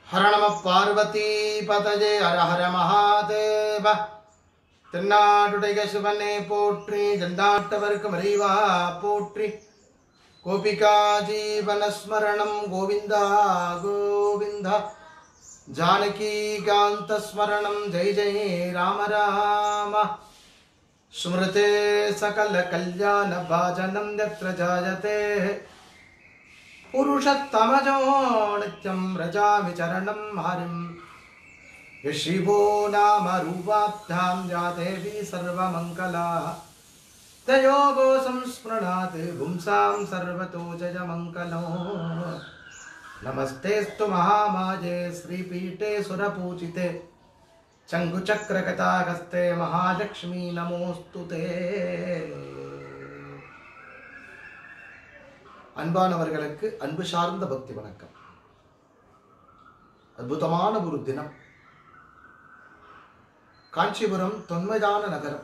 ஹர நம பார்வதி பதஜே ஹர ஹர மகாதேவ தென்னாடுடைய சிவனே போற்றி ஜண்டாட்டவர்க்கு மறைவா போற்றி கோபிகா ஜீவனஸ்மரணம் கோவிந்தா கோவிந்தா ஜானகி காந்த ஸ்மரணம் ஜெய ஜெய ராம ராம ஸ்மிருதே சகல கல்யாண பாஜனம் யத்ர ஜாயதே पुरुषत्तमजो नित्यं व्रजामि चरणं हरिं यशिवो नाम रूपाभ्यां या देवी सर्वमङ्गला तयोगो संस्पृणात् पुंसां सर्वतो जयमङ्गलो नमस्तेऽस्तु महामाये श्रीपीठे सुरपूजिते चङ्गुचक्रगताहस्ते महालक्ष्मी नमोऽस्तु ते அன்பானவர்களுக்கு அன்பு சார்ந்த பக்தி வணக்கம் அற்புதமான ஒரு தினம் காஞ்சிபுரம் தொன்மையான நகரம்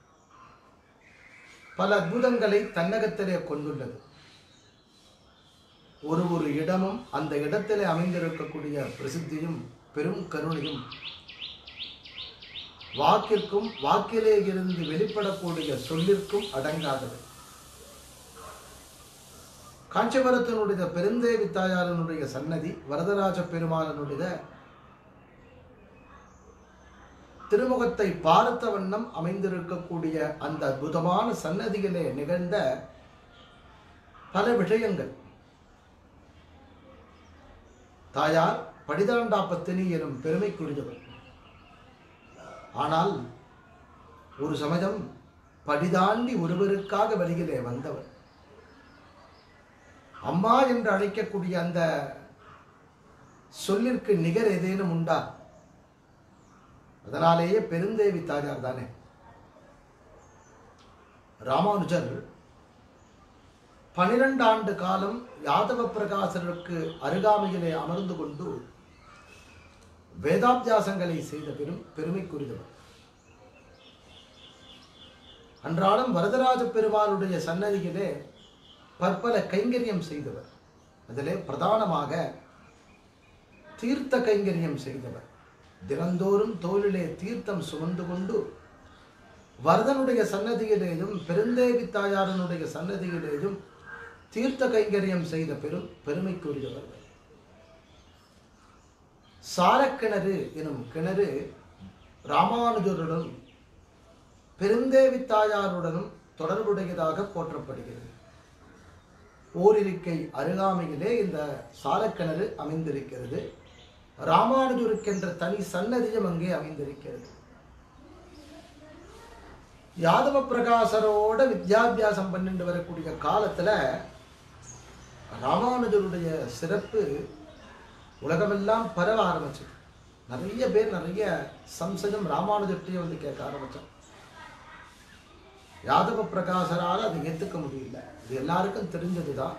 பல அற்புதங்களை தன்னகத்திலே கொண்டுள்ளது ஒரு ஒரு இடமும் அந்த இடத்திலே அமைந்திருக்கக்கூடிய பிரசித்தியும் பெரும் கருணையும் வாக்கிற்கும் வாக்கிலே இருந்து வெளிப்படக்கூடிய சொல்லிற்கும் அடங்காதது காஞ்சிபுரத்தினுடைய பெருந்தேவி தாயாரனுடைய சன்னதி வரதராஜ பெருமாளனுடைய திருமுகத்தை பார்த்த வண்ணம் அமைந்திருக்கக்கூடிய அந்த அற்புதமான சன்னதியிலே நிகழ்ந்த பல விஷயங்கள் தாயார் படிதாண்டா பத்தினி எனும் பெருமைக்குரியவர் ஆனால் ஒரு சமயம் படிதாண்டி ஒருவருக்காக வெளியிலே வந்தவர் அம்மா என்று அழைக்கக்கூடிய அந்த சொல்லிற்கு நிகர் ஏதேனும் உண்டா அதனாலேயே பெருந்தேவி தாயார் தானே ராமானுஜர் பனிரெண்டு ஆண்டு காலம் யாதவ பிரகாசருக்கு அருகாமையிலே அமர்ந்து கொண்டு வேதாபியாசங்களை செய்த பெரும் பெருமைக்குரியவர் அன்றாடம் வரதராஜ பெருமானுடைய சன்னதியிலே பற்பல கைங்கரியம் செய்தவர் அதிலே பிரதானமாக தீர்த்த கைங்கரியம் செய்தவர் தினந்தோறும் தோளிலே தீர்த்தம் சுமந்து கொண்டு வரதனுடைய சன்னதியிலேயும் பெருந்தேவி தாயாரனுடைய சன்னதியிலேயும் தீர்த்த கைங்கரியம் செய்த பெரும் பெருமைக்குரியவர் சாரக்கிணறு எனும் கிணறு ராமானுஜருடன் பெருந்தேவி தாயாருடனும் தொடர்புடையதாக போற்றப்படுகிறது ஓரிருக்கை அருகாமையிலே இந்த சாலக்கிணறு அமைந்திருக்கிறது ராமானுஜருக்கென்ற தனி சன்னதியும் அங்கே அமைந்திருக்கிறது யாதவ பிரகாசரோட வித்யாபியாசம் பண்ணிட்டு வரக்கூடிய காலத்துல ராமானுஜருடைய சிறப்பு உலகமெல்லாம் பரவ ஆரம்பிச்சது நிறைய பேர் நிறைய சம்சயம் ராமானுஜர்கிட்டயே வந்து கேட்க ஆரம்பிச்சான் யாதவ பிரகாசரால் அதை ஏற்றுக்க முடியல இது எல்லாருக்கும் தெரிஞ்சதுதான்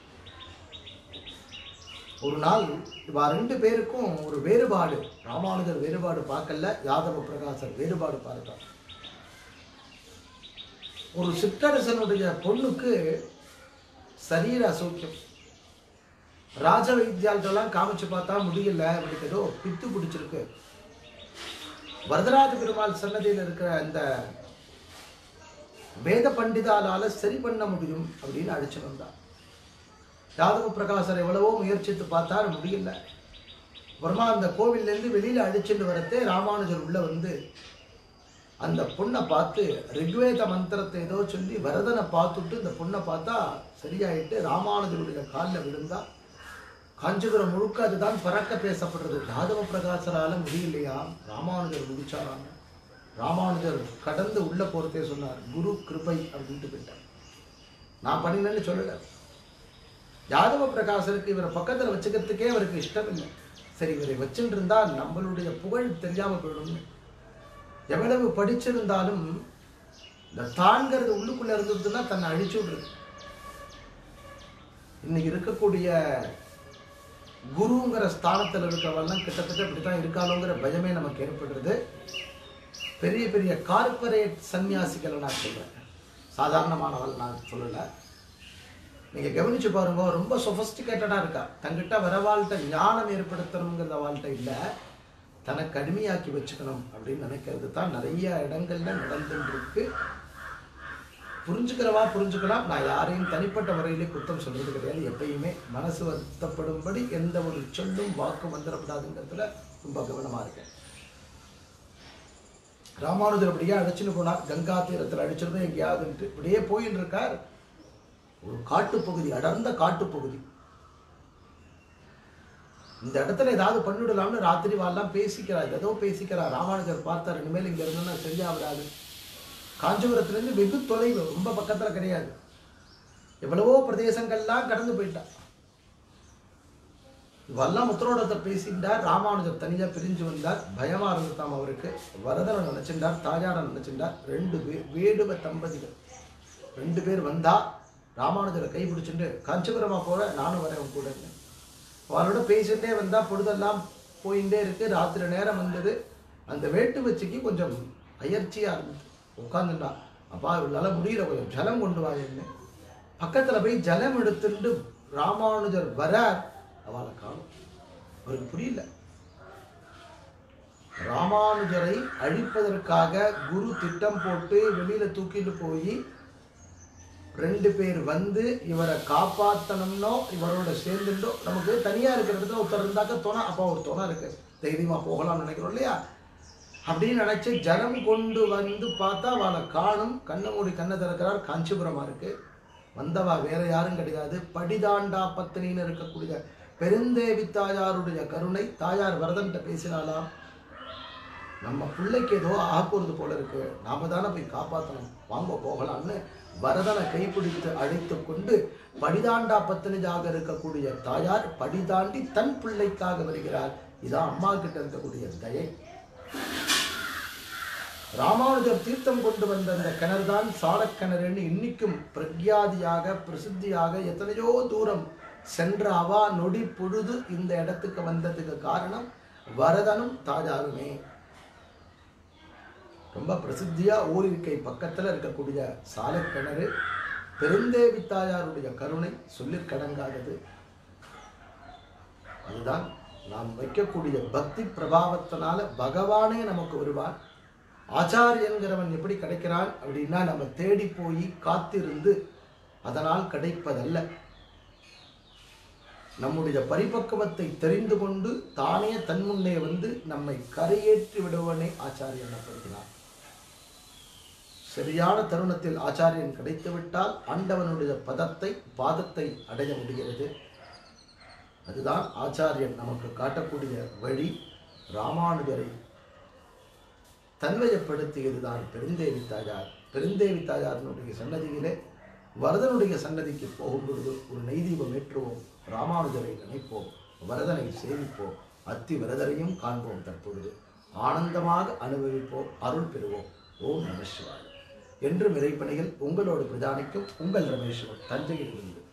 ஒரு நாள் இவா ரெண்டு பேருக்கும் ஒரு வேறுபாடு ராமானுஜர் வேறுபாடு பார்க்கல யாதவ பிரகாசர் வேறுபாடு பார்த்தார் ஒரு சிற்றரசனுடைய பொண்ணுக்கு சரீர அசௌக்கியம் ராஜ வைத்தியாலெல்லாம் காமிச்சு பார்த்தா முடியல அவனுக்கு ஏதோ பித்து பிடிச்சிருக்கு வரதராஜ பெருமாள் சன்னதியில் இருக்கிற அந்த வேத பண்டிதாலால சரி பண்ண முடியும் அப்படின்னு அழைச்சு வந்தார் யாதவ பிரகாசர் எவ்வளவோ முயற்சித்து பார்த்தாரு முடியல அப்புறமா அந்த கோவில்லேருந்து வெளியில அழிச்சுட்டு வரத்தே ராமானுஜர் உள்ள வந்து அந்த பொண்ணை பார்த்து ரிக்வேத மந்திரத்தை ஏதோ சொல்லி வரதனை பார்த்துட்டு இந்த பொண்ணை பார்த்தா சரியாயிட்டு ராமானுஜருடைய காலில் விழுந்தா காஞ்சிபுரம் முழுக்க அதுதான் பறக்க பேசப்படுறது யாதவ பிரகாசரால முடியலையா ராமானுஜர் முடிச்சாராங்க ராமானுஜர் கடந்து உள்ள போறதே சொன்னார் குரு கிருபை அப்படின்ட்டு போயிட்டார் நான் பண்ணினேன்னு சொல்லல யாதவ பிரகாசருக்கு இவரை பக்கத்துல வச்சுக்கிறதுக்கே அவருக்கு இஷ்டம் இல்லை சரி இவரை வச்சுட்டு இருந்தா நம்மளுடைய புகழ் தெரியாம போயிடும்னு எவ்வளவு படிச்சிருந்தாலும் இந்த தான்கிறது உள்ளுக்குள்ள இருந்ததுன்னா தன்னை அழிச்சு விடுறது இன்னைக்கு இருக்கக்கூடிய குருங்கிற ஸ்தானத்தில் இருக்கிறவெல்லாம் கிட்டத்தட்ட இப்படித்தான் இருக்காளோங்கிற பயமே நமக்கு ஏற்படுறது பெரிய பெரிய கார்ப்பரேட் சன்னியாசிகளை நான் சொல்கிறேன் சாதாரணமானவள் நான் சொல்லலை நீங்க கவனிச்சு பாருங்க ரொம்ப சொஃபஸ்டிகேட்டடா இருக்கா தங்கிட்ட வரவாழ்கிட்ட ஞானம் ஏற்படுத்தணுங்கிறத வாழ்கிட்ட இல்ல தனக்கு அடிமையாக்கி வச்சுக்கணும் அப்படின்னு நினைக்கிறது தான் நிறைய இடங்கள்ல நடந்துட்டு இருக்கு புரிஞ்சுக்கிறவா புரிஞ்சுக்கலாம் நான் யாரையும் தனிப்பட்ட முறையிலே குத்தம் சொல்றது கிடையாது எப்பயுமே மனசு வருத்தப்படும்படி எந்த ஒரு சொல்லும் வாக்கும் வந்துடக்கூடாதுங்கிறதுல ரொம்ப கவனமா இருக்கேன் ராமானுஜர் அப்படியே அழைச்சின்னு போனார் கங்கா தீரத்தில் அடிச்சிருந்தோம் எங்கேயாவதுன்ட்டு இப்படியே போயின்னு இருக்கார் ஒரு காட்டுப்பகுதி அடர்ந்த காட்டுப்பகுதி இந்த இடத்துல ஏதாவது பண்ணிவிடலாம்னு ராத்திரி வாழலாம் பேசிக்கிறார் ஏதோ பேசிக்கிறார் ராமானுஜர் பார்த்தார் இனிமேல் இங்க இருந்தா சரியா வராது காஞ்சிபுரத்துலேருந்து வெகு தொலைவு ரொம்ப பக்கத்துல கிடையாது எவ்வளவோ பிரதேசங்கள்லாம் கடந்து போயிட்டா இவெல்லாம் உத்தரோடத்தை பேசிட்டார் ராமானுஜர் தனியா பிரிஞ்சு வந்தார் பயமா இருந்துட்டாம் அவருக்கு வரதனை நினைச்சிருந்தார் தாயாரை நினைச்சிருந்தார் ரெண்டு பேர் வேடுவ தம்பதிகள் ரெண்டு பேர் வந்தா ராமானுஜரை கை பிடிச்சிட்டு காஞ்சிபுரமா போற நானும் வரேன் உன் கூட அவளோட பேசிட்டே வந்தா பொழுதெல்லாம் போயிட்டே இருக்கு ராத்திரி நேரம் வந்தது அந்த வேட்டு வச்சுக்கு கொஞ்சம் அயற்சியா இருந்தது உட்காந்துட்டா அப்பா இவளால முடியல கொஞ்சம் ஜலம் கொண்டு வாங்க பக்கத்துல போய் ஜலம் எடுத்துட்டு ராமானுஜர் வரார் அவளை காணும் அவருக்கு புரியல ராமானுஜரை அழிப்பதற்காக குரு திட்டம் போட்டு வெளியில தூக்கிட்டு போய் ரெண்டு பேர் வந்து இவரை காப்பாத்தணும்னோ இவரோட சேர்ந்துட்டோ நமக்கு தனியா இருக்கிற இடத்துல ஒருத்தர் இருந்தாக்க துணை அப்போ ஒரு துணை இருக்கு தைரியமா போகலாம்னு நினைக்கிறோம் இல்லையா அப்படின்னு நினைச்சு ஜலம் கொண்டு வந்து பார்த்தா அவளை காணும் கண்ணை மூடி கண்ணை திறக்கிறார் காஞ்சிபுரமா இருக்கு வந்தவா வேற யாரும் கிடையாது படிதாண்டா பத்தினின்னு இருக்கக்கூடிய பெருந்தேவி தாயாருடைய கருணை தாயார் வரதன்ட்ட பேசினாலாம் நம்ம பிள்ளைக்கு ஏதோ ஆக்குறது போல இருக்கு நாம தானே போய் காப்பாற்றணும் வாங்க போகலாம்னு வரதனை கைப்பிடித்து அழைத்து கொண்டு படிதாண்டா பத்தினிஜாக இருக்கக்கூடிய தாயார் படிதாண்டி தன் பிள்ளைக்காக வருகிறார் இதான் அம்மா கிட்ட இருக்கக்கூடிய தயை ராமானுஜர் தீர்த்தம் கொண்டு வந்த அந்த கிணறு தான் சாலக்கிணறுன்னு இன்னைக்கும் பிரக்யாதியாக பிரசித்தியாக எத்தனையோ தூரம் சென்ற அவா நொடி பொழுது இந்த இடத்துக்கு வந்ததுக்கு காரணம் வரதனும் தாயாருமே ரொம்ப பிரசித்தியா ஊரிருக்கை பக்கத்துல இருக்கக்கூடிய சாலக்கிணறு பெருந்தேவி தாயாருடைய கருணை சொல்லிற்கடங்காதது அதுதான் நாம் வைக்கக்கூடிய பக்தி பிரபாவத்தினால பகவானே நமக்கு வருவான் ஆச்சாரியன்கிறவன் எப்படி கிடைக்கிறான் அப்படின்னா நம்ம தேடி போய் காத்திருந்து அதனால் கிடைப்பதல்ல நம்முடைய பரிபக்குவத்தை தெரிந்து கொண்டு தானே தன் முன்னே வந்து நம்மை கரையேற்றி விடுவனே ஆச்சாரியன் எனப்படுகிறார் சரியான தருணத்தில் ஆச்சாரியன் கிடைத்துவிட்டால் ஆண்டவனுடைய பதத்தை பாதத்தை அடைய முடிகிறது அதுதான் ஆச்சாரியன் நமக்கு காட்டக்கூடிய வழி ராமானுஜரை தன்வயப்படுத்தியதுதான் பெருந்தேவி தாயார் பெருந்தேவி தாயாரினுடைய சன்னதியிலே வரதனுடைய சன்னதிக்கு போகும் பொழுது ஒரு நெய்தீபம் ஏற்றுவோம் ராமானுஜரை நினைப்போம் வரதனை சேவிப்போம் அத்தி வரதரையும் காண்போம் தற்பொழுது ஆனந்தமாக அனுபவிப்போம் அருள் பெறுவோம் ஓம் நம சிவாய என்றும் இறைப்பணியில் உங்களோடு பிரதானிக்கும் உங்கள் ரமேஸ்வர் தஞ்சையில் இருந்து